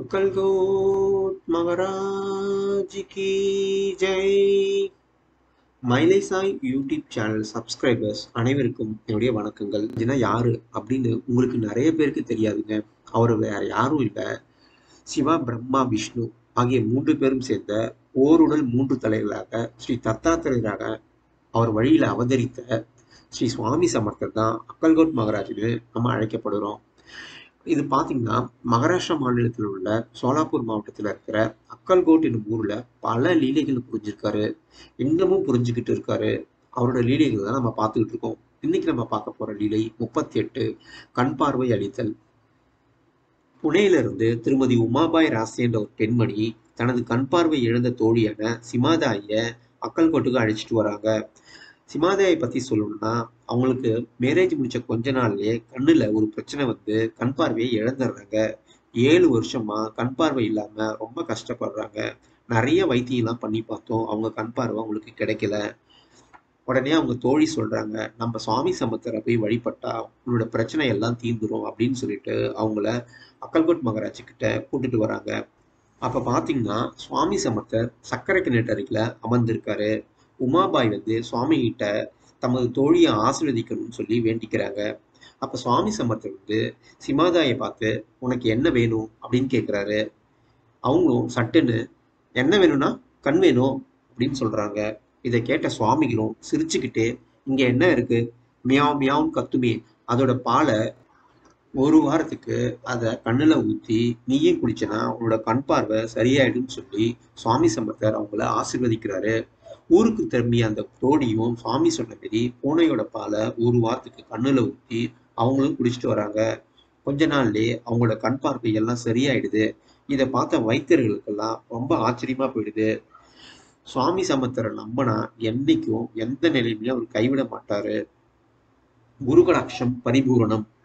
अक्कलकोट महाराज की ஜெய் மைலேசாய் யூடியூப் சேனல் சப்ஸ்கிரைபர்ஸ் அனைவருக்கும் என்னுடைய வணக்கங்கள் இதுனா யாரு அப்படின்னு உங்களுக்கு நிறைய பேருக்கு தெரியாதுங்க அவர் வேற யாரும் இல்லை சிவா பிரம்மா விஷ்ணு ஆகிய மூன்று பேரும் சேர்ந்த ஓருடல் மூன்று தலைகளாக ஸ்ரீ தத்தாத்திரராக அவர் வழியில் அவதரித்த ஸ்ரீ சுவாமி சமர்த்தர் தான் அக்கல்கோட் மகாராஜ்னு நம்ம அழைக்கப்படுறோம் இது பார்த்தீங்கன்னா மகாராஷ்டிரா மாநிலத்தில் உள்ள சோலாப்பூர் மாவட்டத்தில் இருக்கிற அக்கல்கோட் என்னும் ஊரில் பல லீலைகள் புரிஞ்சிருக்காரு இன்னமும் புரிஞ்சுக்கிட்டு இருக்காரு அவரோட லீலைகள் தான் நம்ம பார்த்துக்கிட்டு இருக்கோம் இன்னைக்கு நம்ம பார்க்க போற லீலை முப்பத்தி எட்டு கண் பார்வை அளித்தல் புனேயிலிருந்து திருமதி உமாபாய் ராசி என்ற ஒரு பெண்மணி தனது கண் பார்வை இழந்த தோழியான சிமாதாய அக்கல்கோட்டுக்கு அழைச்சிட்டு வராங்க சிமாதாயை பத்தி சொல்லணும்னா அவங்களுக்கு மேரேஜ் முடிச்ச கொஞ்ச நாள்லயே கண்ணுல ஒரு பிரச்சனை வந்து கண் பார்வையை இழந்துடுறாங்க ஏழு வருஷமா கண் பார்வை இல்லாம ரொம்ப கஷ்டப்படுறாங்க நிறைய வைத்தியம்லாம் பண்ணி பார்த்தோம் அவங்க கண் பார்வை அவங்களுக்கு கிடைக்கல உடனே அவங்க தோழி சொல்றாங்க நம்ம சுவாமி சமத்தரை போய் வழிபட்டா உன்னோட பிரச்சனை எல்லாம் தீர்ந்துரும் அப்படின்னு சொல்லிட்டு அவங்கள அக்கல்கோட் மகாராஜ் கிட்ட கூட்டிட்டு வராங்க அப்ப பாத்தீங்கன்னா சுவாமி சமத்தர் சக்கரை கிணற்றருகில அமர்ந்திருக்காரு உமாபாய் வந்து சுவாமி கிட்ட தமது தோழியை ஆசீர்வதிக்கணும்னு சொல்லி வேண்டிக்கிறாங்க அப்ப சுவாமி சமர்த்தர் வந்து சிமாதாயை பார்த்து உனக்கு என்ன வேணும் அப்படின்னு கேட்குறாரு அவங்களும் சட்டுன்னு என்ன வேணும்னா கண் வேணும் அப்படின்னு சொல்றாங்க இதை கேட்ட சுவாமிகளும் சிரிச்சுக்கிட்டே இங்க என்ன இருக்கு மியாவ் மியாவும் கத்துமே அதோட பாலை ஒரு வாரத்துக்கு அதை கண்ணுல ஊத்தி நீயும் குடிச்சனா உன்னோட கண் பார்வை சரியாயிடும்னு சொல்லி சுவாமி சம்பத்தர் அவங்கள ஆசீர்வதிக்கிறாரு ஊருக்கு திரும்பிய அந்த தோழியும் சுவாமி சொன்ன மாரி பூனையோட பாலை ஒரு வாரத்துக்கு கண்ணுல ஊத்தி அவங்களும் குடிச்சிட்டு வராங்க கொஞ்ச நாள்லயே அவங்களோட கண் பார்வை எல்லாம் சரியாயிடுது இதை பார்த்த வைத்தியர்களுக்கெல்லாம் ரொம்ப ஆச்சரியமா போயிடுது சுவாமி சமத்தரை நம்பினா என்னைக்கும் எந்த நிலையிலையும் அவர் கைவிட மாட்டாரு குருகடாட்சம் பரிபூரணம்